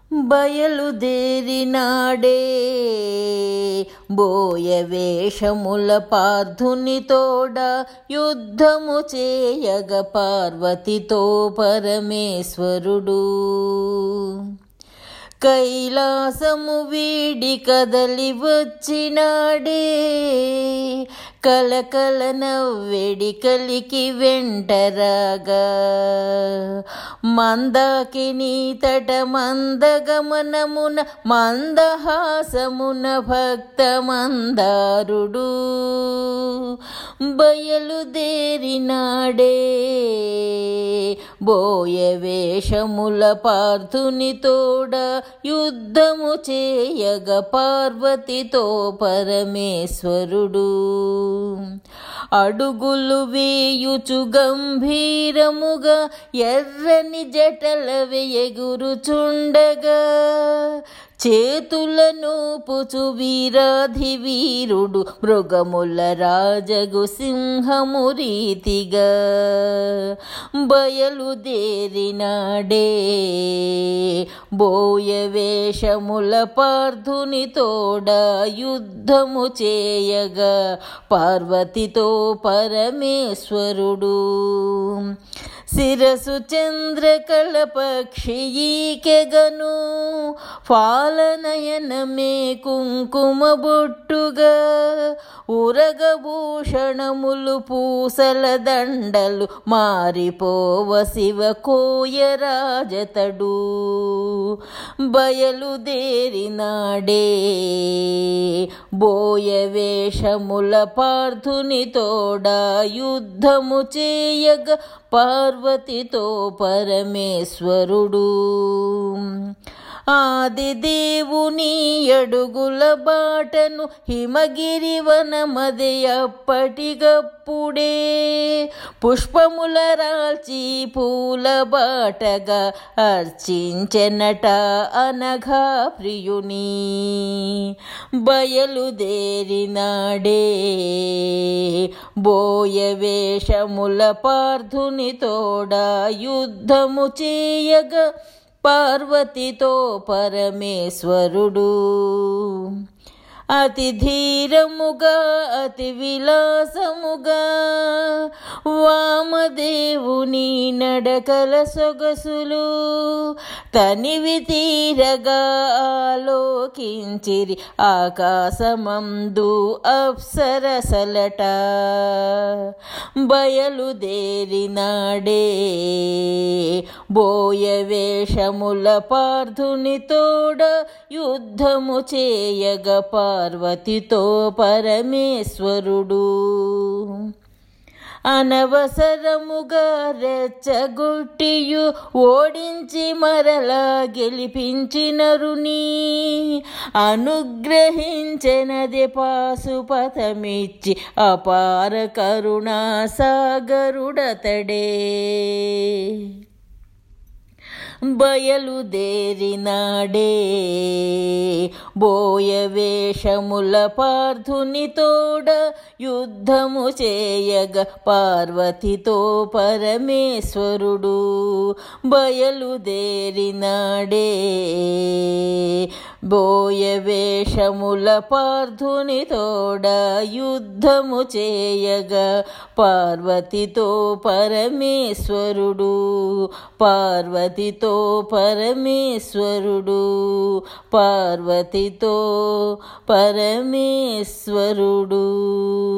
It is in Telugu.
బయలుదేరినాడే బోయ వేషముల పార్థుని తోడ యుద్ధము చేయగ పార్వతితో పరమేశ్వరుడు కైలాసము వీడి కదలి వచ్చినాడే కలకల నవ్వెడి కలికి వెంటరాగా మందాకిని తట మందగమనమున మందహాసమున భక్త మందారుడు బయలుదేరినాడే బోయ వేషముల పార్థుని తోడ యుద్ధము చేయగ పార్వతితో పరమేశ్వరుడు అడుగులు వేయుచు గంభీరముగా ఎర్రని జటల ఎగురుచుండగా చేతులను పుచు వీరాధి వీరుడు మృగముల రాజగు సింహము రీతిగా బయలుదేరినాడే బోయ వేషముల పార్థుని తోడ యుద్ధము చేయగా పార్వతితో పరమేశ్వరుడు శిరసు చంద్రకళ పక్షియీకెగను పాలనయనమే కుంకుమ బొట్టుగా ఉరగభూషణములు పూసల దండలు మారిపోవ శివ కోయరాజతడు బయలుదేరినాడే బోయ వేషముల పార్థుని తోడ యుద్ధము చేయగ పార్వతితో పరమేశ్వరుడు ఆది దేవుని అడుగుల బాటను హిమగిరి వనమది అప్పటికప్పుడే పుష్పముల రాల్చి పూల బాటగా అర్చించెనట అనఘా ప్రియుని బయలుదేరినాడే బోయ వేషముల పార్థుని తోడ యుద్ధము చేయగా పార్వతితో పరమేశ్వరుడు అతి ధీరముగా అతి విలాసముగా వామదేవుని నడకల సొగసులు తనివి తీరగా ఆలోకించిరి ఆకాశమందు అప్సరసలట బయలుదేరినాడే బోయ వేషముల పార్థుని తోడ యుద్ధము చేయగ పార్వతితో పరమేశ్వరుడు అనవసరముగా రెచ్చగొట్టియు ఓడించి మరలా గెలిపించినరుని అనుగ్రహించెనది పాశుపథమిచ్చి అపార కరుణా సాగరుడతడే బయలుదేరినాడే బోయ వేషముల పార్థుని తోడ యుద్ధము చేయగ పార్వతితో పరమేశ్వరుడు బయలుదేరినాడే బోయ వేషముల పార్థుని తోడ యుద్ధము చేయగా పార్వతితో పరమేశ్వరుడు పార్వతితో పరమేశ్వరుడు పార్వతితో పరమేశ్వరుడు